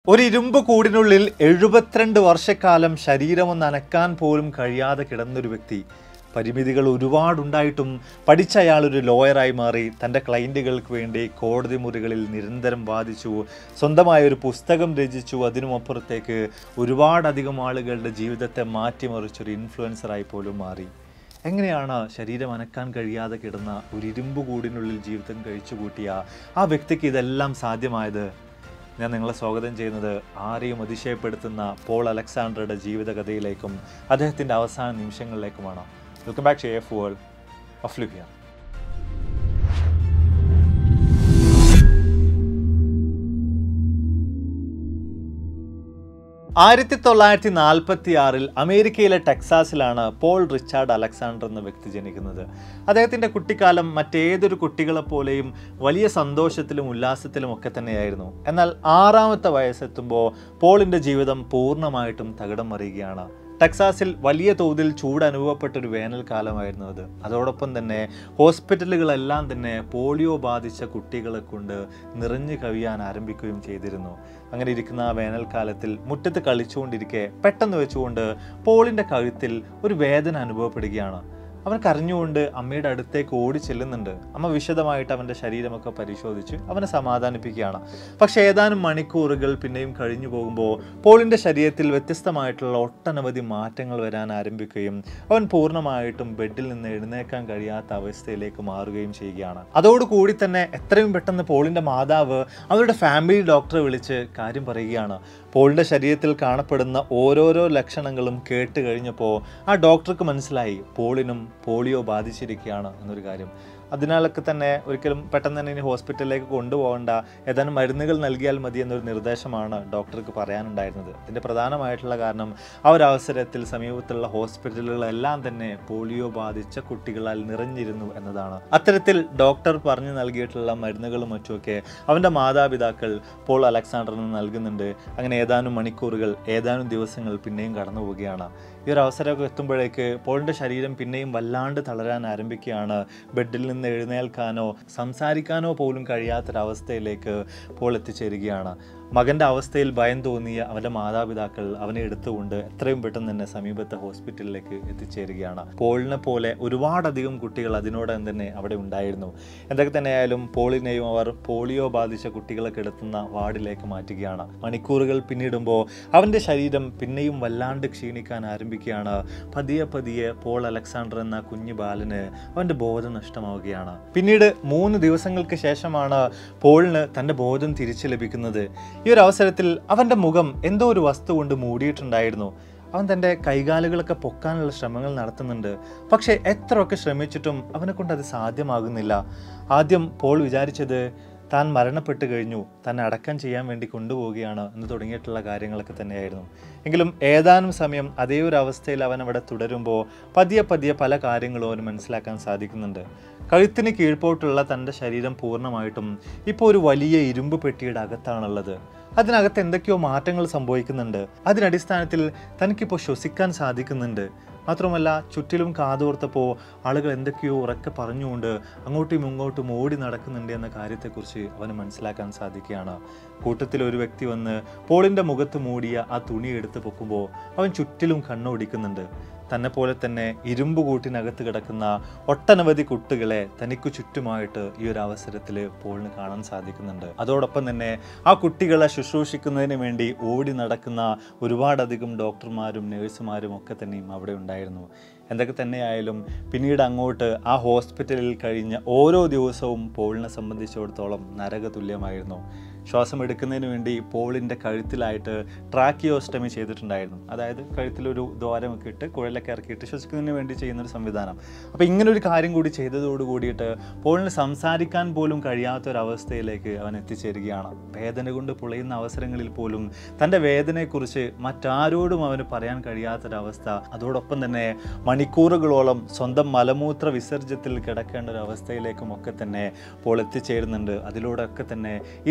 ഒരു ഇരുമ്പ് കൂടിനുള്ളിൽ എഴുപത്തിരണ്ട് വർഷക്കാലം ശരീരമൊന്ന് അനക്കാൻ പോലും കഴിയാതെ കിടന്നൊരു വ്യക്തി പരിമിതികൾ ഒരുപാടുണ്ടായിട്ടും പഠിച്ച അയാൾ ഒരു ലോയറായി മാറി തൻ്റെ ക്ലയൻറ്റുകൾക്ക് വേണ്ടി കോടതി മുറികളിൽ നിരന്തരം വാദിച്ചു സ്വന്തമായ ഒരു പുസ്തകം രചിച്ചു അതിനുമപ്പുറത്തേക്ക് ഒരുപാടധികം ആളുകളുടെ ജീവിതത്തെ മാറ്റിമറിച്ചൊരു ഇൻഫ്ലുവൻസറായി പോലും മാറി എങ്ങനെയാണ് ശരീരം അനക്കാൻ കഴിയാതെ കിടന്ന ഒരു ഇരുമ്പ് കൂടിനുള്ളിൽ ജീവിതം കഴിച്ചു കൂട്ടിയ ആ വ്യക്തിക്ക് ഇതെല്ലാം സാധ്യമായത് ഞാൻ നിങ്ങളെ സ്വാഗതം ചെയ്യുന്നത് ആരെയും അതിശയപ്പെടുത്തുന്ന പോൾ അലക്സാണ്ടറുടെ ജീവിതകഥയിലേക്കും അദ്ദേഹത്തിൻ്റെ അവസാന നിമിഷങ്ങളിലേക്കുമാണ് welcome back to F world of Libya ആയിരത്തി തൊള്ളായിരത്തി നാൽപ്പത്തി ആറിൽ അമേരിക്കയിലെ ടെക്സാസിലാണ് പോൾ റിച്ചാർഡ് അലക്സാണ്ടർ എന്ന വ്യക്തി ജനിക്കുന്നത് അദ്ദേഹത്തിൻ്റെ കുട്ടിക്കാലം മറ്റേതൊരു കുട്ടികളെ പോലെയും വലിയ സന്തോഷത്തിലും ഉല്ലാസത്തിലും ഒക്കെ തന്നെയായിരുന്നു എന്നാൽ ആറാമത്തെ വയസ്സെത്തുമ്പോൾ പോളിൻ്റെ ജീവിതം പൂർണ്ണമായിട്ടും തകിടം മറിയുകയാണ് ടെക്സാസിൽ വലിയ തോതിൽ ചൂട് അനുഭവപ്പെട്ട ഒരു വേനൽക്കാലമായിരുന്നു അത് അതോടൊപ്പം തന്നെ ഹോസ്പിറ്റലുകളെല്ലാം തന്നെ പോളിയോ ബാധിച്ച കുട്ടികളെ കൊണ്ട് നിറഞ്ഞു കവിയാൻ ആരംഭിക്കുകയും ചെയ്തിരുന്നു അങ്ങനെ ഇരിക്കുന്ന ആ വേനൽക്കാലത്തിൽ മുറ്റത്ത് കളിച്ചുകൊണ്ടിരിക്കെ പെട്ടെന്ന് വെച്ചുകൊണ്ട് പോളിൻ്റെ കഴുത്തിൽ ഒരു വേദന അനുഭവപ്പെടുകയാണ് അവൻ കരഞ്ഞുകൊണ്ട് അമ്മയുടെ അടുത്തേക്ക് ഓടി ചെല്ലുന്നുണ്ട് അമ്മ വിശദമായിട്ട് അവൻ്റെ ശരീരമൊക്കെ പരിശോധിച്ച് അവനെ സമാധാനിപ്പിക്കുകയാണ് പക്ഷേ ഏതാനും മണിക്കൂറുകൾ പിന്നെയും കഴിഞ്ഞു പോകുമ്പോൾ പോളിൻ്റെ ശരീരത്തിൽ വ്യത്യസ്തമായിട്ടുള്ള ഒട്ടനവധി മാറ്റങ്ങൾ വരാൻ ആരംഭിക്കുകയും അവൻ പൂർണ്ണമായിട്ടും ബെഡിൽ നിന്ന് എഴുന്നേക്കാൻ കഴിയാത്ത അവസ്ഥയിലേക്ക് മാറുകയും ചെയ്യുകയാണ് അതോടുകൂടി തന്നെ എത്രയും പെട്ടെന്ന് പോളിൻ്റെ മാതാവ് അവരുടെ ഫാമിലി ഡോക്ടറെ വിളിച്ച് കാര്യം പറയുകയാണ് പോളിൻ്റെ ശരീരത്തിൽ കാണപ്പെടുന്ന ഓരോരോ ലക്ഷണങ്ങളും കേട്ട് കഴിഞ്ഞപ്പോൾ ആ ഡോക്ടർക്ക് മനസ്സിലായി പോളിനും പോളിയോ ബാധിച്ചിരിക്കുകയാണ് എന്നൊരു കാര്യം അതിനാലൊക്കെ തന്നെ ഒരിക്കലും പെട്ടെന്ന് തന്നെ ഇനി ഹോസ്പിറ്റലിലേക്ക് കൊണ്ടുപോകേണ്ട ഏതാനും മരുന്നുകൾ നൽകിയാൽ മതി എന്നൊരു നിർദ്ദേശമാണ് ഡോക്ടർക്ക് പറയാനുണ്ടായിരുന്നത് ഇതിൻ്റെ പ്രധാനമായിട്ടുള്ള കാരണം ആ ഒരു അവസരത്തിൽ സമീപത്തുള്ള ഹോസ്പിറ്റലുകളെല്ലാം തന്നെ പോളിയോ ബാധിച്ച കുട്ടികളാൽ നിറഞ്ഞിരുന്നു എന്നതാണ് അത്തരത്തിൽ ഡോക്ടർ പറഞ്ഞു നൽകിയിട്ടുള്ള മരുന്നുകളും മറ്റുമൊക്കെ അവൻ്റെ മാതാപിതാക്കൾ പോൾ അലക്സാണ്ടറിന് നൽകുന്നുണ്ട് അങ്ങനെ ഏതാനും മണിക്കൂറുകൾ ഏതാനും ദിവസങ്ങൾ പിന്നെയും കടന്നു പോവുകയാണ് ഈ ഒരു അവസരമൊക്കെ എത്തുമ്പോഴേക്ക് പോളിൻ്റെ ശരീരം പിന്നെയും വല്ലാണ്ട് തളരാൻ ആരംഭിക്കുകയാണ് ബെഡിൽ നിന്ന് എഴുന്നേൽക്കാനോ സംസാരിക്കാനോ പോലും കഴിയാത്തൊരവസ്ഥയിലേക്ക് പോൾ എത്തിച്ചേരുകയാണ് മകൻ്റെ അവസ്ഥയിൽ ഭയം തോന്നിയ അവൻ്റെ മാതാപിതാക്കൾ അവനെ എടുത്തുകൊണ്ട് എത്രയും പെട്ടെന്ന് തന്നെ സമീപത്തെ ഹോസ്പിറ്റലിലേക്ക് എത്തിച്ചേരുകയാണ് പോളിനെ പോലെ ഒരുപാടധികം കുട്ടികൾ അതിനോടകം തന്നെ അവിടെ ഉണ്ടായിരുന്നു എന്തൊക്കെ തന്നെയായാലും പോളിനെയും അവർ പോളിയോ ബാധിച്ച കുട്ടികളെ കിടത്തുന്ന വാർഡിലേക്ക് മാറ്റുകയാണ് മണിക്കൂറുകൾ പിന്നിടുമ്പോൾ അവൻ്റെ ശരീരം പിന്നെയും വല്ലാണ്ട് ക്ഷീണിക്കാൻ ആരംഭിക്കുകയാണ് പതിയെ പതിയെ പോൾ അലക്സാണ്ടർ എന്ന കുഞ്ഞു ബാലന് അവൻ്റെ ബോധം നഷ്ടമാവുകയാണ് പിന്നീട് മൂന്ന് ദിവസങ്ങൾക്ക് ശേഷമാണ് പോളിന് തൻ്റെ ബോധം തിരിച്ചു ലഭിക്കുന്നത് ഈ ഒരു അവസരത്തിൽ അവൻ്റെ മുഖം എന്തോ ഒരു വസ്തു കൊണ്ട് മൂടിയിട്ടുണ്ടായിരുന്നു അവൻ തൻ്റെ കൈകാലുകളൊക്കെ പൊക്കാനുള്ള ശ്രമങ്ങൾ നടത്തുന്നുണ്ട് പക്ഷേ എത്രയൊക്കെ ശ്രമിച്ചിട്ടും അവനെ കൊണ്ട് അത് സാധ്യമാകുന്നില്ല ആദ്യം പോൾ വിചാരിച്ചത് താൻ മരണപ്പെട്ട് കഴിഞ്ഞു തന്നെ അടക്കം ചെയ്യാൻ വേണ്ടി കൊണ്ടുപോവുകയാണ് എന്ന് തുടങ്ങിയിട്ടുള്ള കാര്യങ്ങളൊക്കെ തന്നെയായിരുന്നു എങ്കിലും ഏതാനും സമയം അതേ ഒരു അവസ്ഥയിൽ അവൻ അവിടെ തുടരുമ്പോൾ പതിയെ പതിയെ പല കാര്യങ്ങളും അവന് മനസ്സിലാക്കാൻ സാധിക്കുന്നുണ്ട് കഴുത്തിന് കീഴ്പോട്ടുള്ള തൻ്റെ ശരീരം പൂർണ്ണമായിട്ടും ഇപ്പോൾ ഒരു വലിയ ഇരുമ്പ് പെട്ടിയുടെ അകത്താണുള്ളത് അതിനകത്ത് എന്തൊക്കെയോ മാറ്റങ്ങൾ സംഭവിക്കുന്നുണ്ട് അതിനടിസ്ഥാനത്തിൽ തനിക്കിപ്പോൾ ശ്വസിക്കാൻ സാധിക്കുന്നുണ്ട് മാത്രമല്ല ചുറ്റിലും കാതോർത്തപ്പോൾ ആളുകൾ എന്തൊക്കെയോ ഉറക്കെ പറഞ്ഞുകൊണ്ട് അങ്ങോട്ടും ഇങ്ങോട്ടും ഓടി നടക്കുന്നുണ്ട് എന്ന കാര്യത്തെക്കുറിച്ച് അവന് മനസ്സിലാക്കാൻ സാധിക്കുകയാണ് കൂട്ടത്തിൽ ഒരു വ്യക്തി വന്ന് പോളിൻ്റെ മുഖത്ത് മൂടിയ ആ തുണി എടുത്ത് പൊക്കുമ്പോൾ അവൻ ചുറ്റിലും കണ്ണോടിക്കുന്നുണ്ട് തന്നെ പോലെ തന്നെ ഇരുമ്പ് കൂട്ടിനകത്ത് കിടക്കുന്ന ഒട്ടനവധി കുട്ടികളെ തനിക്ക് ചുറ്റുമായിട്ട് ഈ ഒരു അവസരത്തിൽ പോളിന് കാണാൻ സാധിക്കുന്നുണ്ട് അതോടൊപ്പം തന്നെ ആ കുട്ടികളെ ശുശ്രൂഷിക്കുന്നതിന് വേണ്ടി ഓടി നടക്കുന്ന ഒരുപാടധികം ഡോക്ടർമാരും നേഴ്സുമാരും ഒക്കെ തന്നെയും അവിടെ ഉണ്ടായിരുന്നു എന്തൊക്കെ തന്നെയായാലും പിന്നീട് അങ്ങോട്ട് ആ ഹോസ്പിറ്റലിൽ കഴിഞ്ഞ ഓരോ ദിവസവും പോളിനെ സംബന്ധിച്ചിടത്തോളം നരക തുല്യമായിരുന്നു ശ്വാസം എടുക്കുന്നതിന് വേണ്ടി പോളിൻ്റെ കഴുത്തിലായിട്ട് ട്രാക്കിയോസ്റ്റമി ചെയ്തിട്ടുണ്ടായിരുന്നു അതായത് കഴുത്തിലൊരു ദ്വാരമൊക്കെ ഇട്ട് കുഴലൊക്കെ ഇറക്കിയിട്ട് ശ്വസിക്കുന്നതിന് വേണ്ടി ചെയ്യുന്നൊരു സംവിധാനം അപ്പോൾ ഇങ്ങനെ ഒരു കാര്യം കൂടി ചെയ്തതോട് കൂടിയിട്ട് പോളിന് സംസാരിക്കാൻ പോലും കഴിയാത്തൊരവസ്ഥയിലേക്ക് അവൻ എത്തിച്ചേരുകയാണ് വേദന കൊണ്ട് പുളയുന്ന അവസരങ്ങളിൽ പോലും തൻ്റെ വേദനയെക്കുറിച്ച് മറ്റാരോടും അവന് പറയാൻ കഴിയാത്തൊരവസ്ഥ അതോടൊപ്പം തന്നെ മണിക്കൂറുകളോളം സ്വന്തം മലമൂത്ര വിസർജ്യത്തിൽ കിടക്കേണ്ട ഒരു അവസ്ഥയിലേക്കും ഒക്കെ തന്നെ പോൾ എത്തിച്ചേരുന്നുണ്ട് അതിലൂടെ ഒക്കെ തന്നെ ഈ ദിവസങ്ങൾ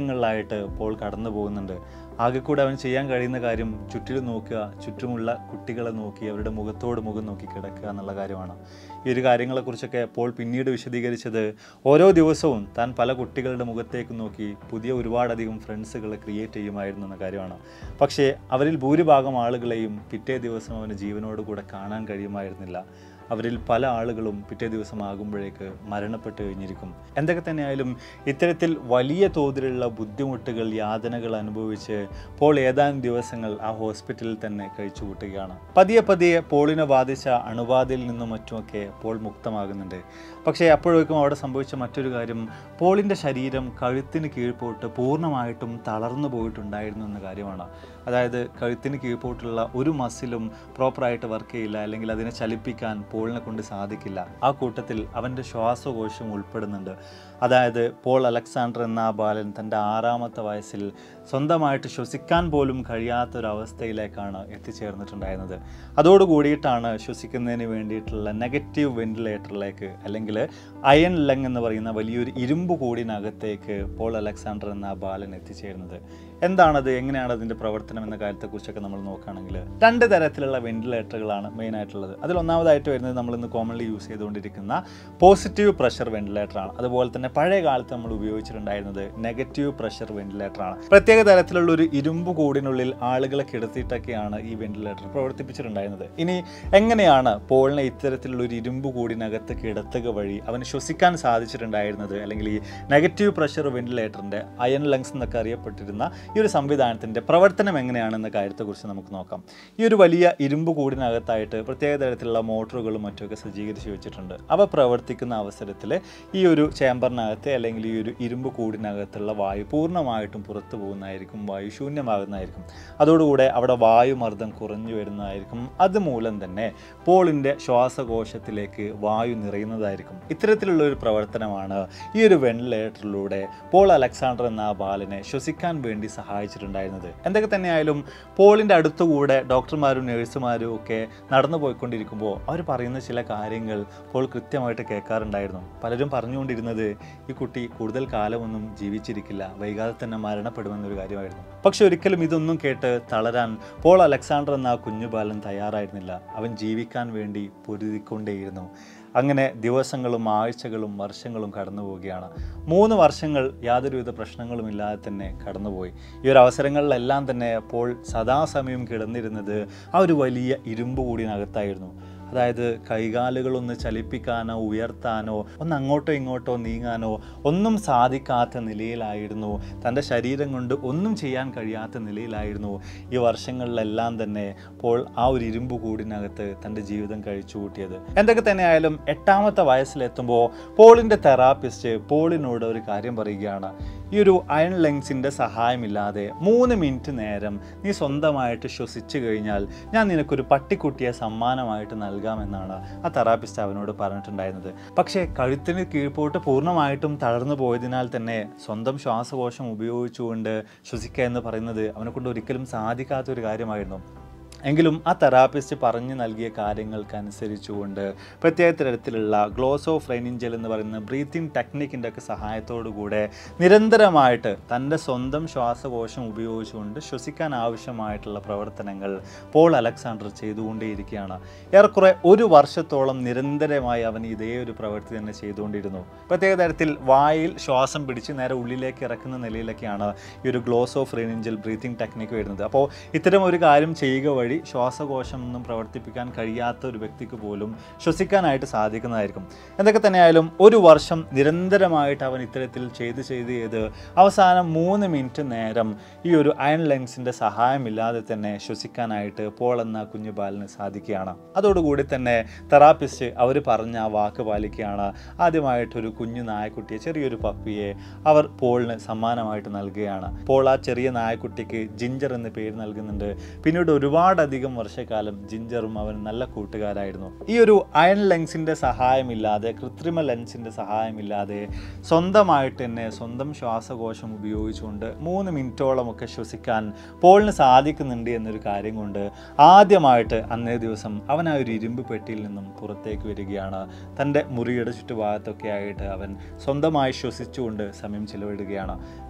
നിമിഷങ്ങളിലായിട്ട് പോൾ കടന്നു പോകുന്നുണ്ട് ആകെ കൂടെ അവൻ ചെയ്യാൻ കഴിയുന്ന കാര്യം ചുറ്റിലും നോക്കുക ചുറ്റുമുള്ള കുട്ടികളെ നോക്കി അവരുടെ മുഖത്തോട് മുഖം നോക്കി കിടക്കുക എന്നുള്ള കാര്യമാണ് ഈ ഒരു കാര്യങ്ങളെക്കുറിച്ചൊക്കെ പോൾ പിന്നീട് വിശദീകരിച്ചത് ഓരോ ദിവസവും താൻ പല കുട്ടികളുടെ മുഖത്തേക്ക് നോക്കി പുതിയ ഒരുപാടധികം ഫ്രണ്ട്സുകളെ ക്രിയേറ്റ് ചെയ്യുമായിരുന്നു എന്ന കാര്യമാണ് പക്ഷേ അവരിൽ ഭൂരിഭാഗം ആളുകളെയും പിറ്റേ ദിവസം അവന് ജീവനോട് കൂടെ കാണാൻ കഴിയുമായിരുന്നില്ല അവരിൽ പല ആളുകളും പിറ്റേ ദിവസം ആകുമ്പോഴേക്ക് മരണപ്പെട്ട് കഴിഞ്ഞിരിക്കും എന്തൊക്കെ തന്നെയായാലും ഇത്തരത്തിൽ വലിയ തോതിലുള്ള ബുദ്ധിമുട്ടുകൾ യാതനകൾ അനുഭവിച്ച് പോൾ ഏതാനും ദിവസങ്ങൾ ആ ഹോസ്പിറ്റലിൽ തന്നെ കഴിച്ചു കൂട്ടുകയാണ് പതിയെ പതിയെ പോളിനെ ബാധിച്ച അണുബാധയിൽ നിന്നും മറ്റുമൊക്കെ പോൾ മുക്തമാകുന്നുണ്ട് പക്ഷേ അപ്പോഴേക്കും അവിടെ സംഭവിച്ച മറ്റൊരു കാര്യം പോളിൻ്റെ ശരീരം കഴുത്തിന് കീഴ്പോട്ട് പൂർണ്ണമായിട്ടും തളർന്നു പോയിട്ടുണ്ടായിരുന്നു എന്ന കാര്യമാണ് അതായത് കഴുത്തിന് കീഴ്പോട്ടുള്ള ഒരു മസിലും പ്രോപ്പറായിട്ട് വർക്ക് ചെയ്യില്ല അല്ലെങ്കിൽ അതിനെ ചലിപ്പിക്കാൻ പോളിനെ കൊണ്ട് സാധിക്കില്ല ആ കൂട്ടത്തിൽ അവൻ്റെ ശ്വാസകോശം ഉൾപ്പെടുന്നുണ്ട് അതായത് പോൾ അലക്സാണ്ടർ എന്ന ആ ബാലൻ തൻ്റെ ആറാമത്തെ വയസ്സിൽ സ്വന്തമായിട്ട് ശ്വസിക്കാൻ പോലും കഴിയാത്തൊരവസ്ഥയിലേക്കാണ് എത്തിച്ചേർന്നിട്ടുണ്ടായിരുന്നത് അതോടുകൂടിയിട്ടാണ് ശ്വസിക്കുന്നതിന് വേണ്ടിയിട്ടുള്ള നെഗറ്റീവ് വെന്റിലേറ്ററിലേക്ക് അല്ലെങ്കിൽ അയൺ ലങ് എന്ന് പറയുന്ന വലിയൊരു ഇരുമ്പ് കൂടിനകത്തേക്ക് പോൾ അലക്സാണ്ടർ എന്ന ആ ബാലൻ എത്തിച്ചേരുന്നത് എന്താണത് എങ്ങനെയാണ് അതിൻ്റെ പ്രവർത്തനം എന്ന കാര്യത്തെക്കുറിച്ചൊക്കെ നമ്മൾ നോക്കുകയാണെങ്കിൽ രണ്ട് തരത്തിലുള്ള വെന്റിലേറ്ററുകളാണ് മെയിൻ ആയിട്ടുള്ളത് അതിൽ ഒന്നാമതായിട്ട് വരുന്നത് നമ്മൾ ഇന്ന് കോമൺലി യൂസ് ചെയ്തുകൊണ്ടിരിക്കുന്ന പോസിറ്റീവ് പ്രഷർ വെന്റിലേറ്ററാണ് അതുപോലെ തന്നെ പഴയ കാലത്ത് നമ്മൾ ഉപയോഗിച്ചിട്ടുണ്ടായിരുന്നത് നെഗറ്റീവ് പ്രഷർ വെന്റിലേറ്ററാണ് പ്രത്യേക തരത്തിലുള്ള ഒരു ഇരുമ്പ് കൂടിനുള്ളിൽ ആളുകളെ കിടത്തിയിട്ടൊക്കെയാണ് ഈ വെന്റിലേറ്റർ പ്രവർത്തിപ്പിച്ചിട്ടുണ്ടായിരുന്നത് ഇനി എങ്ങനെയാണ് പോളിനെ ഇത്തരത്തിലുള്ള ഒരു ഇരുമ്പ് കൂടിനകത്ത് കിടത്തുക വഴി അവന് ശ്വസിക്കാൻ സാധിച്ചിട്ടുണ്ടായിരുന്നത് അല്ലെങ്കിൽ ഈ നെഗറ്റീവ് പ്രഷർ വെന്റിലേറ്ററിൻ്റെ അയൺ ലങ്സ് എന്നൊക്കെ അറിയപ്പെട്ടിരുന്ന ഈ ഒരു സംവിധാനത്തിൻ്റെ പ്രവർത്തനം എങ്ങനെയാണെന്ന കാര്യത്തെക്കുറിച്ച് നമുക്ക് നോക്കാം ഈ ഒരു വലിയ ഇരുമ്പ് കൂടിനകത്തായിട്ട് പ്രത്യേക തരത്തിലുള്ള മോട്ടറുകളും മറ്റുമൊക്കെ സജ്ജീകരിച്ച് വെച്ചിട്ടുണ്ട് അവ പ്രവർത്തിക്കുന്ന അവസരത്തിൽ ഈ ഒരു ചേമ്പറിനകത്തെ അല്ലെങ്കിൽ ഈ ഒരു ഇരുമ്പ് കൂടിനകത്തുള്ള വായു പൂർണ്ണമായിട്ടും പുറത്തു പോകുന്നതായിരിക്കും വായു ശൂന്യമാകുന്നതായിരിക്കും അതോടുകൂടെ അവിടെ വായുമർദ്ദം കുറഞ്ഞു വരുന്നതായിരിക്കും അതുമൂലം തന്നെ പോളിൻ്റെ ശ്വാസകോശത്തിലേക്ക് വായു നിറയുന്നതായിരിക്കും ഇത്തരത്തിലുള്ള ഒരു പ്രവർത്തനമാണ് ഈ ഒരു വെന്റിലേറ്ററിലൂടെ പോൾ അലക്സാണ്ടർ എന്ന ആ ബാലനെ ശ്വസിക്കാൻ വേണ്ടി സഹായിച്ചിട്ടുണ്ടായിരുന്നത് എന്തൊക്കെ തന്നെയായാലും പോളിൻ്റെ അടുത്തുകൂടെ ഡോക്ടർമാരും നഴ്സുമാരും ഒക്കെ നടന്നു പോയിക്കൊണ്ടിരിക്കുമ്പോൾ അവർ പറയുന്ന ചില കാര്യങ്ങൾ പോൾ കൃത്യമായിട്ട് കേൾക്കാറുണ്ടായിരുന്നു പലരും പറഞ്ഞുകൊണ്ടിരുന്നത് ഈ കുട്ടി കൂടുതൽ കാലമൊന്നും ജീവിച്ചിരിക്കില്ല വൈകാതെ തന്നെ മരണപ്പെടുമെന്നൊരു കാര്യമായിരുന്നു പക്ഷെ ഒരിക്കലും ഇതൊന്നും കേട്ട് തളരാൻ പോൾ അലക്സാണ്ടർ എന്ന ആ കുഞ്ഞു ബാലൻ തയ്യാറായിരുന്നില്ല അവൻ ജീവിക്കാൻ വേണ്ടി പൊരുതിക്കൊണ്ടേയിരുന്നു അങ്ങനെ ദിവസങ്ങളും ആഴ്ചകളും വർഷങ്ങളും കടന്നു പോവുകയാണ് മൂന്ന് വർഷങ്ങൾ യാതൊരുവിധ പ്രശ്നങ്ങളുമില്ലാതെ തന്നെ കടന്നുപോയി ഈ ഒരു അവസരങ്ങളിലെല്ലാം തന്നെ പോൾ സദാസമയം കിടന്നിരുന്നത് ആ ഒരു വലിയ ഇരുമ്പ് കൂടിനകത്തായിരുന്നു അതായത് കൈകാലുകളൊന്ന് ചലിപ്പിക്കാനോ ഉയർത്താനോ ഒന്ന് അങ്ങോട്ടോ ഇങ്ങോട്ടോ നീങ്ങാനോ ഒന്നും സാധിക്കാത്ത നിലയിലായിരുന്നു തൻ്റെ ശരീരം കൊണ്ട് ഒന്നും ചെയ്യാൻ കഴിയാത്ത നിലയിലായിരുന്നു ഈ വർഷങ്ങളിലെല്ലാം തന്നെ പോൾ ആ ഒരു ഇരുമ്പ് കൂടിനകത്ത് തൻ്റെ ജീവിതം കഴിച്ചു കൂട്ടിയത് എന്തൊക്കെ തന്നെയായാലും എട്ടാമത്തെ വയസ്സിലെത്തുമ്പോൾ പോളിൻ്റെ തെറാപ്പിസ്റ്റ് പോളിനോട് ഒരു കാര്യം പറയുകയാണ് ഈ ഒരു അയൺ ലെങ്സിൻ്റെ സഹായമില്ലാതെ മൂന്ന് മിനിറ്റ് നേരം നീ സ്വന്തമായിട്ട് ശ്വസിച്ചു കഴിഞ്ഞാൽ ഞാൻ നിനക്കൊരു പട്ടിക്കുട്ടിയെ സമ്മാനമായിട്ട് നൽകാമെന്നാണ് ആ തെറാപ്പിസ്റ്റ് അവനോട് പറഞ്ഞിട്ടുണ്ടായിരുന്നത് പക്ഷേ കഴുത്തിന് കീഴ്പോട്ട് പൂർണ്ണമായിട്ടും തളർന്നു പോയതിനാൽ തന്നെ സ്വന്തം ശ്വാസകോശം ഉപയോഗിച്ചുകൊണ്ട് ശ്വസിക്കുക എന്ന് പറയുന്നത് അവനെ കൊണ്ട് ഒരിക്കലും സാധിക്കാത്തൊരു കാര്യമായിരുന്നു എങ്കിലും ആ തെറാപ്പിസ്റ്റ് പറഞ്ഞു നൽകിയ കാര്യങ്ങൾക്കനുസരിച്ചുകൊണ്ട് പ്രത്യേക തരത്തിലുള്ള ഗ്ലോസ് ഓഫ് റൈനിഞ്ചൽ എന്ന് പറയുന്ന ബ്രീത്തിങ് ടെക്നിക്കിൻ്റെ ഒക്കെ സഹായത്തോടു കൂടെ നിരന്തരമായിട്ട് തൻ്റെ സ്വന്തം ശ്വാസകോശം ഉപയോഗിച്ചുകൊണ്ട് ശ്വസിക്കാൻ ആവശ്യമായിട്ടുള്ള പ്രവർത്തനങ്ങൾ പോൾ അലക്സാണ്ടർ ചെയ്തുകൊണ്ടേയിരിക്കുകയാണ് ഏറെക്കുറെ ഒരു വർഷത്തോളം നിരന്തരമായി അവൻ ഇതേ ഒരു പ്രവൃത്തി തന്നെ ചെയ്തുകൊണ്ടിരുന്നു പ്രത്യേക തരത്തിൽ വായിൽ ശ്വാസം പിടിച്ച് നേരെ ഉള്ളിലേക്ക് ഇറക്കുന്ന നിലയിലൊക്കെയാണ് ഈ ഒരു glossopharyngeal breathing technique വരുന്നത് അപ്പോൾ ഇത്തരം ഒരു കാര്യം ചെയ്യുക വഴി ശ്വാസകോശം ഒന്നും പ്രവർത്തിപ്പിക്കാൻ കഴിയാത്ത ഒരു വ്യക്തിക്ക് പോലും ശ്വസിക്കാനായിട്ട് സാധിക്കുന്നതായിരിക്കും എന്തൊക്കെ തന്നെയായാലും ഒരു വർഷം നിരന്തരമായിട്ട് അവൻ ഇത്തരത്തിൽ ചെയ്ത് ചെയ്ത് ചെയ്ത് അവസാനം മൂന്ന് മിനിറ്റ് നേരം ഈ ഒരു അയൺ ലെങ്സിൻ്റെ സഹായമില്ലാതെ തന്നെ ശ്വസിക്കാനായിട്ട് പോൾ എന്ന കുഞ്ഞു ബാലിന് സാധിക്കുകയാണ് അതോടുകൂടി തന്നെ തെറാപ്പിസ്റ്റ് അവർ പറഞ്ഞ ആ വാക്ക് പാലിക്കുകയാണ് ആദ്യമായിട്ടൊരു കുഞ്ഞു നായക്കുട്ടിയെ ചെറിയൊരു പപ്പിയെ അവർ പോളിന് സമ്മാനമായിട്ട് നൽകുകയാണ് പോൾ ആ ചെറിയ നായക്കുട്ടിക്ക് ജിഞ്ചർ എന്ന് പേര് നൽകുന്നുണ്ട് പിന്നീട് ഒരുപാടധികം വർഷക്കാലം ജിഞ്ചറും അവൻ നല്ല കൂട്ടുകാരായിരുന്നു ഈ ഒരു അയൺ ലെൻസിൻ്റെ സഹായമില്ലാതെ കൃത്രിമ ലെൻസിൻ്റെ സഹായമില്ലാതെ സ്വന്തമായിട്ട് തന്നെ സ്വന്തം ശ്വാസകോശം ഉപയോഗിച്ചുകൊണ്ട് മൂന്ന് മിനിറ്റോളമൊക്കെ ശ്വസിക്കാൻ പോളിന് സാധിക്കുന്നുണ്ട് എന്നൊരു കാര്യം കൊണ്ട് ആദ്യമായിട്ട് അന്നേ ദിവസം അവൻ ആ ഒരു ഇരുമ്പ് പെട്ടിയിൽ നിന്നും പുറത്തേക്ക് വരികയാണ് തൻ്റെ മുറിയുടെ ചുറ്റുഭാഗത്തൊക്കെ ആയിട്ട് അവൻ സ്വന്തമായി ശ്വസിച്ചുകൊണ്ട് സമയം ചിലവിടുകയാണ്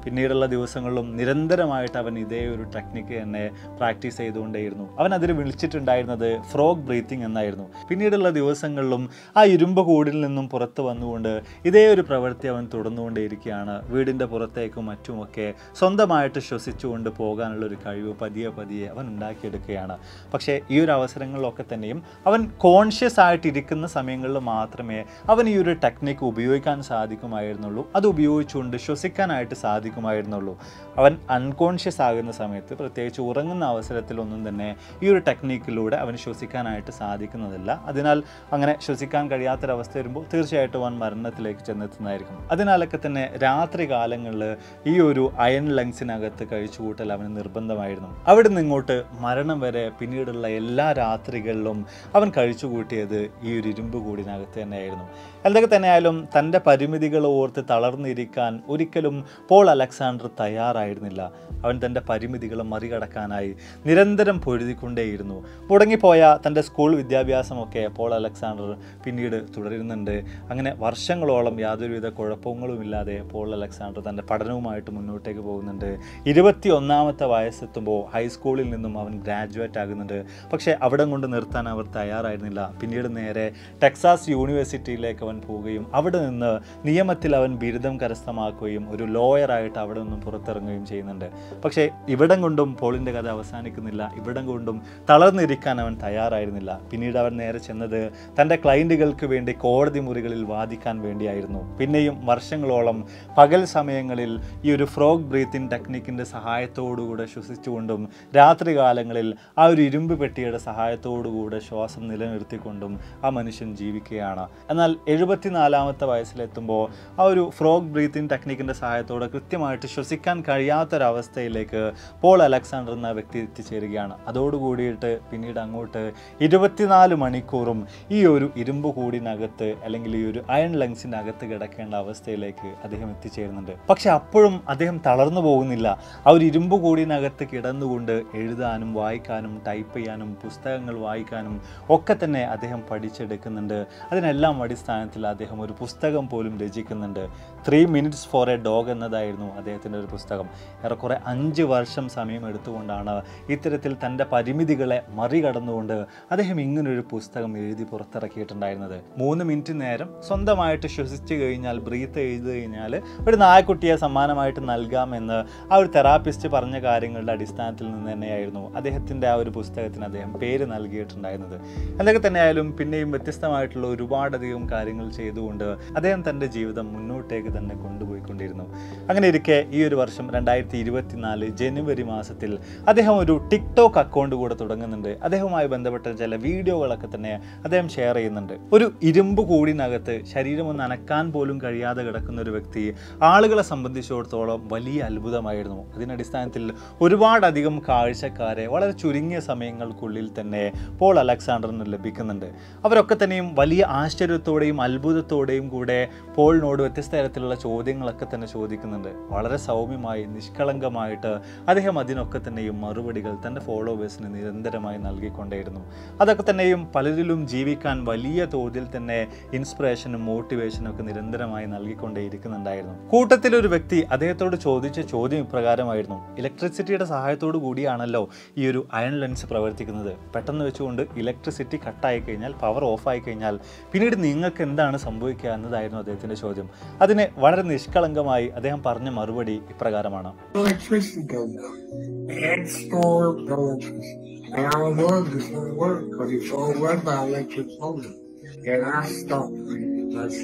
പിന്നീടുള്ള ദിവസങ്ങളിലും നിരന്തരമായിട്ട് അവൻ ഇതേ ഒരു ടെക്നിക്ക് തന്നെ പ്രാക്ടീസ് ചെയ്തുകൊണ്ടേയിരുന്നു അവൻ അതിൽ വിളിച്ചിട്ടുണ്ടായിരുന്നത് ഫ്രോഗ് ബ്രീത്തിങ് എന്നായിരുന്നു പിന്നീടുള്ള ദിവസങ്ങളിലും ആ ഇരുമ്പ് കൂടിൽ നിന്നും പുറത്ത് വന്നുകൊണ്ട് ഇതേ ഒരു പ്രവൃത്തി അവൻ തുടർന്നുകൊണ്ടേയിരിക്കുകയാണ് വീടിൻ്റെ പുറത്തേക്കും മറ്റുമൊക്കെ സ്വന്തമായിട്ട് ശ്വസിച്ചുകൊണ്ട് പോകാനുള്ള ഒരു കഴിവ് പതിയെ പതിയെ അവൻ ഉണ്ടാക്കിയെടുക്കുകയാണ് പക്ഷേ ഈ ഒരു അവസരങ്ങളിലൊക്കെ തന്നെയും അവൻ കോൺഷ്യസ് ആയിട്ടിരിക്കുന്ന സമയങ്ങളിൽ മാത്രമേ അവൻ ഈ ഒരു ടെക്നിക്ക് ഉപയോഗിക്കാൻ സാധിക്കുമായിരുന്നുള്ളൂ അത് ഉപയോഗിച്ചുകൊണ്ട് ശ്വസിക്കാനായിട്ട് സാധിക്കുമായിരുന്നുള്ളൂ അവൻ അൺകോൺഷ്യസ് ആകുന്ന സമയത്ത് പ്രത്യേകിച്ച് ഉറങ്ങുന്ന അവസരത്തിലൊന്നും തന്നെ ഈ ഒരു ടെക്നിക്കിലൂടെ അവന് ശ്വസിക്കാനായിട്ട് സാധിക്കുന്നതല്ല അതിനാൽ അങ്ങനെ ശ്വസിക്കാൻ കഴിയാത്തൊരവസ്ഥ വരുമ്പോൾ തീർച്ചയായിട്ടും അവൻ മരണത്തിലേക്ക് ചെന്നെത്തുന്നതായിരിക്കും അതിനാലൊക്കെ തന്നെ രാത്രി കാലങ്ങളിൽ ഈ ഒരു അയൺ ലങ്സിനകത്ത് കഴിച്ചുകൂട്ടൽ അവന് നിർബന്ധമായിരുന്നു അവിടെ നിന്ന് ഇങ്ങോട്ട് മരണം വരെ പിന്നീടുള്ള എല്ലാ രാത്രികളിലും അവൻ കഴിച്ചുകൂട്ടിയത് ഈ ഒരു ഇരുമ്പ് കൂടിനകത്ത് തന്നെയായിരുന്നു എന്തൊക്കെ തന്നെയായാലും തൻ്റെ പരിമിതികൾ ഓർത്ത് തളർന്നിരിക്കാൻ ഒരിക്കലും പോൾ അലക്സാണ്ടർ തയ്യാറായിരുന്നില്ല അവൻ തൻ്റെ പരിമിതികൾ മറികടക്കാനായി നിരന്തരം പൊരുതിക്കൊണ്ടേയിരുന്നു മുടങ്ങിപ്പോയ തൻ്റെ സ്കൂൾ വിദ്യാഭ്യാസമൊക്കെ പോൾ അലക്സാണ്ടർ പിന്നീട് തുടരുന്നുണ്ട് അങ്ങനെ വർഷങ്ങളോളം യാതൊരുവിധ കുഴപ്പങ്ങളുമില്ലാതെ പോൾ അലക്സാണ്ടർ തൻ്റെ പഠനവുമായിട്ട് മുന്നോട്ടേക്ക് പോകുന്നുണ്ട് ഇരുപത്തി ഒന്നാമത്തെ വയസ്സെത്തുമ്പോൾ ഹൈസ്കൂളിൽ നിന്നും അവൻ ഗ്രാജുവേറ്റ് ആകുന്നുണ്ട് പക്ഷേ അവിടെ കൊണ്ട് നിർത്താൻ അവർ തയ്യാറായിരുന്നില്ല പിന്നീട് നേരെ ടെക്സാസ് യൂണിവേഴ്സിറ്റിയിലേക്ക് അവൻ പോവുകയും അവിടെ നിന്ന് നിയമത്തിൽ അവൻ ബിരുദം കരസ്ഥമാക്കുകയും ഒരു ലോയറായിട്ട് അവിടെ നിന്നും പുറത്തിറങ്ങുകയും ചെയ്യുന്നുണ്ട് പക്ഷേ ഇവിടം കൊണ്ടും പോളിൻ്റെ കഥ അവസാനിക്കുന്നില്ല ഇവിടം കൊണ്ടും തളർന്നിരിക്കാൻ അവൻ തയ്യാറായിരുന്നില്ല പിന്നീട് അവൻ നേരെ ചെന്നത് തൻ്റെ ക്ലയൻറ്റുകൾക്ക് വേണ്ടി കോടതി മുറികളിൽ വാദിക്കാൻ വേണ്ടിയായിരുന്നു പിന്നെയും വർഷങ്ങളോളം പകൽ സമയങ്ങളിൽ ഈ ഒരു ഫ്രോഗ് ബ്രീത്തിങ് ടെക്നിക്കിൻ്റെ സഹായത്തോടുകൂടെ ശ്വസിച്ചുകൊണ്ടും രാത്രി കാലങ്ങളിൽ ആ ഒരു ഇരുമ്പ് പെട്ടിയുടെ സഹായത്തോടുകൂടെ ശ്വാസം നിലനിർത്തിക്കൊണ്ടും ആ മനുഷ്യൻ ജീവിക്കുകയാണ് എന്നാൽ എഴുപത്തിനാലാമത്തെ വയസ്സിലെത്തുമ്പോൾ ആ ഒരു ഫ്രോഗ് ബ്രീത്തിങ് ടെക്നിക്കിൻ്റെ സഹായത്തോടെ കൃത്യമായിട്ട് ശ്വസിക്കാൻ കഴിയാത്തൊരവസ്ഥയിലേക്ക് പോൾ അലക്സാണ്ടർ എന്ന വ്യക്തി എത്തിച്ചേരുകയാണ് അതോടുകൂടിയിട്ട് പിന്നീട് അങ്ങോട്ട് ഇരുപത്തിനാല് മണിക്കൂറും ഈ ഒരു ഇരുമ്പ് കൂടിനകത്ത് അല്ലെങ്കിൽ ഈ ഒരു അയൺ ലങ്സിൻ്റെ അകത്ത് കിടക്കേണ്ട അവസ്ഥയിലേക്ക് അദ്ദേഹം എത്തിച്ചേരുന്നുണ്ട് പക്ഷെ അപ്പോഴും അദ്ദേഹം തളർന്നു പോകുന്നില്ല ആ ഒരു ഇരുമ്പ് കൂടിനകത്ത് കിടന്നുകൊണ്ട് എഴുതാനും വായിക്കാനും ടൈപ്പ് ചെയ്യാനും പുസ്തകങ്ങൾ വായിക്കാനും ഒക്കെ തന്നെ അദ്ദേഹം പഠിച്ചെടുക്കുന്നുണ്ട് അതിനെല്ലാം അടിസ്ഥാനത്തിൽ അദ്ദേഹം ഒരു പുസ്തകം പോലും രചിക്കുന്നുണ്ട് three minutes for a dog എന്നതായിരുന്നു അദ്ദേഹത്തിൻ്റെ ഒരു പുസ്തകം ഏറെക്കുറെ അഞ്ച് വർഷം സമയം എടുത്തുകൊണ്ടാണ് ഇത്തരത്തിൽ തൻ്റെ പരിമിതികളെ മറികടന്നുകൊണ്ട് അദ്ദേഹം ഇങ്ങനൊരു പുസ്തകം എഴുതി പുറത്തിറക്കിയിട്ടുണ്ടായിരുന്നത് മൂന്ന് മിനിറ്റ് നേരം സ്വന്തമായിട്ട് ശ്വസിച്ച് കഴിഞ്ഞാൽ ബ്രീത്ത് എഴുതി കഴിഞ്ഞാൽ ഒരു നായക്കുട്ടിയെ സമ്മാനമായിട്ട് നൽകാമെന്ന് ആ ഒരു തെറാപ്പിസ്റ്റ് പറഞ്ഞ കാര്യങ്ങളുടെ അടിസ്ഥാനത്തിൽ നിന്ന് തന്നെയായിരുന്നു അദ്ദേഹത്തിൻ്റെ ആ ഒരു പുസ്തകത്തിന് അദ്ദേഹം പേര് നൽകിയിട്ടുണ്ടായിരുന്നത് എന്തൊക്കെ തന്നെയായാലും പിന്നെയും വ്യത്യസ്തമായിട്ടുള്ള ഒരുപാടധികം കാര്യങ്ങൾ ചെയ്തുകൊണ്ട് അദ്ദേഹം തൻ്റെ ജീവിതം മുന്നോട്ടേക്ക് തന്നെ കൊണ്ടുപോയിക്കൊണ്ടിരുന്നു അങ്ങനെ ഇരിക്കെ ഈ ഒരു വർഷം രണ്ടായിരത്തി ഇരുപത്തിനാല് ജനുവരി മാസത്തിൽ അദ്ദേഹം ഒരു ടിക്ടോക്ക് അക്കൗണ്ട് കൂടെ തുടങ്ങുന്നുണ്ട് അദ്ദേഹവുമായി ബന്ധപ്പെട്ട ചില വീഡിയോകളൊക്കെ തന്നെ അദ്ദേഹം ഷെയർ ചെയ്യുന്നുണ്ട് ഒരു ഇരുമ്പ് കൂടിനകത്ത് ശരീരം ഒന്ന് അനക്കാൻ പോലും കഴിയാതെ കിടക്കുന്ന ഒരു വ്യക്തി ആളുകളെ സംബന്ധിച്ചിടത്തോളം വലിയ അത്ഭുതമായിരുന്നു അതിനടിസ്ഥാനത്തിൽ ഒരുപാടധികം കാഴ്ചക്കാരെ വളരെ ചുരുങ്ങിയ സമയങ്ങൾക്കുള്ളിൽ തന്നെ പോൾ അലക്സാണ്ടറിന് ലഭിക്കുന്നുണ്ട് അവരൊക്കെ തന്നെയും വലിയ ആശ്ചര്യത്തോടെയും അത്ഭുതത്തോടെയും കൂടെ പോളിനോട് വ്യത്യസ്ത തരത്തിലുള്ള ചോദ്യങ്ങളൊക്കെ തന്നെ ചോദിക്കുന്നുണ്ട് വളരെ സൗമ്യമായി നിഷ്കളങ്കമായിട്ട് അദ്ദേഹം അതിനൊക്കെ തന്നെയും മറുപടികൾ തൻ്റെ ഫോളോവേഴ്സിന് നിരന്തരമായി നൽകിക്കൊണ്ടേയിരുന്നു അതൊക്കെ തന്നെയും പലരിലും ജീവിക്കാൻ വലിയ തോതിൽ തന്നെ ഇൻസ്പിറേഷനും മോട്ടിവേഷനും ഒക്കെ നിരന്തരമായി നൽകിക്കൊണ്ടേയിരിക്കുന്നുണ്ടായിരുന്നു കൂട്ടത്തിൽ ഒരു വ്യക്തി അദ്ദേഹത്തോട് ചോദിച്ച ചോദ്യം ഇപ്രകാരമായിരുന്നു ഇലക്ട്രിസിറ്റിയുടെ സഹായത്തോടു കൂടിയാണല്ലോ ഈ ഒരു അയൺ ലെൻസ് പ്രവർത്തിക്കുന്നത് പെട്ടെന്ന് വെച്ചുകൊണ്ട് ഇലക്ട്രിസിറ്റി കട്ടായി കഴിഞ്ഞാൽ പവർ ഓഫ് ആയി കഴിഞ്ഞാൽ പിന്നീട് നിങ്ങൾക്ക് എന്താണ് സംഭവിക്കുക എന്നതായിരുന്നു അദ്ദേഹത്തിൻ്റെ ചോദ്യം അതിന് വളരെ നിഷ്കളങ്കമായി അദ്ദേഹം പറഞ്ഞ മറുപടി ഇപ്രകാരമാണ് electricity goes out. And store electricity. And our world is going to work because it's all run by electric motor. And I stop. That's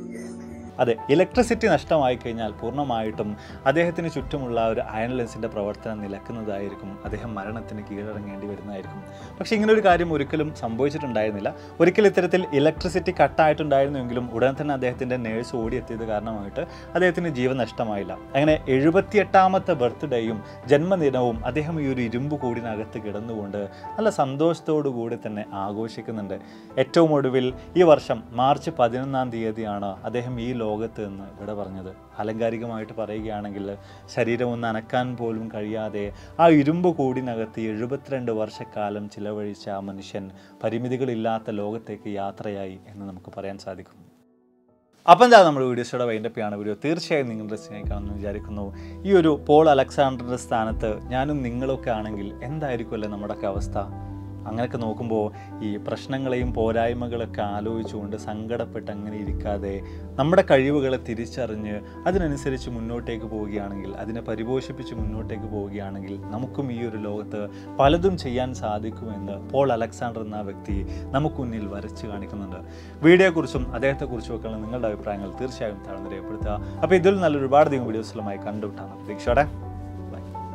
അതെ ഇലക്ട്രിസിറ്റി നഷ്ടമായി കഴിഞ്ഞാൽ പൂർണ്ണമായിട്ടും അദ്ദേഹത്തിന് ചുറ്റുമുള്ള ഒരു അയൺ ലെൻസിൻ്റെ പ്രവർത്തനം നിലക്കുന്നതായിരിക്കും അദ്ദേഹം മരണത്തിന് കീഴടങ്ങേണ്ടി വരുന്നതായിരിക്കും പക്ഷേ ഇങ്ങനെ ഒരു കാര്യം ഒരിക്കലും സംഭവിച്ചിട്ടുണ്ടായിരുന്നില്ല ഒരിക്കൽ ഇത്തരത്തിൽ ഇലക്ട്രിസിറ്റി കട്ടായിട്ടുണ്ടായിരുന്നുവെങ്കിലും ഉടൻ തന്നെ അദ്ദേഹത്തിൻ്റെ നേഴ്സ് ഓടിയെത്തിയത് കാരണമായിട്ട് അദ്ദേഹത്തിന് ജീവൻ നഷ്ടമായില്ല അങ്ങനെ എഴുപത്തിയെട്ടാമത്തെ ബർത്ത്ഡേയും ജന്മദിനവും അദ്ദേഹം ഈ ഒരു ഇരുമ്പ് കൂടിനകത്ത് കിടന്നുകൊണ്ട് നല്ല സന്തോഷത്തോടു കൂടി തന്നെ ആഘോഷിക്കുന്നുണ്ട് ഏറ്റവും ഒടുവിൽ ഈ വർഷം മാർച്ച് പതിനൊന്നാം തീയതിയാണ് അദ്ദേഹം ഈ ലോകത്ത് നിന്ന് ഇവിടെ പറഞ്ഞത് ആലങ്കാരികമായിട്ട് പറയുകയാണെങ്കിൽ ശരീരം ഒന്ന് അനക്കാൻ പോലും കഴിയാതെ ആ ഇരുമ്പ് കൂടിനകത്ത് എഴുപത്തിരണ്ട് വർഷക്കാലം ചിലവഴിച്ച ആ മനുഷ്യൻ പരിമിതികളില്ലാത്ത ലോകത്തേക്ക് യാത്രയായി എന്ന് നമുക്ക് പറയാൻ സാധിക്കും അപ്പം എന്താ നമ്മുടെ വീഡിയോസോടെ വൈൻഡപ്പിയാണ് വീഡിയോ തീർച്ചയായും നിങ്ങൾ ഇൻട്രസ്റ്റിംഗ് ആയി കാണുമെന്ന് വിചാരിക്കുന്നു ഈ ഒരു പോൾ അലക്സാണ്ടറിൻ്റെ സ്ഥാനത്ത് ഞാനും നിങ്ങളൊക്കെ ആണെങ്കിൽ എന്തായിരിക്കുമല്ലേ നമ്മുടെയൊക്കെ അവസ്ഥ അങ്ങനെയൊക്കെ നോക്കുമ്പോൾ ഈ പ്രശ്നങ്ങളെയും പോരായ്മകളൊക്കെ ആലോചിച്ചുകൊണ്ട് സങ്കടപ്പെട്ട് അങ്ങനെ ഇരിക്കാതെ നമ്മുടെ കഴിവുകളെ തിരിച്ചറിഞ്ഞ് അതിനനുസരിച്ച് മുന്നോട്ടേക്ക് പോവുകയാണെങ്കിൽ അതിനെ പരിപോഷിപ്പിച്ച് മുന്നോട്ടേക്ക് പോവുകയാണെങ്കിൽ നമുക്കും ഈ ഒരു ലോകത്ത് പലതും ചെയ്യാൻ സാധിക്കുമെന്ന് പോൾ അലക്സാണ്ടർ എന്ന വ്യക്തി നമുക്ക് മുന്നിൽ വരച്ച് കാണിക്കുന്നുണ്ട് വീഡിയോയെക്കുറിച്ചും അദ്ദേഹത്തെക്കുറിച്ചും ഒക്കെയുള്ള നിങ്ങളുടെ അഭിപ്രായങ്ങൾ തീർച്ചയായും താഴ്ന്ന് രേഖപ്പെടുത്തുക അപ്പോൾ ഇതിൽ നല്ല ഒരുപാട് അധികം വീഡിയോസിലുമായി കണ്ടുവിട്ടാണ് പ്രതീക്ഷയോടെ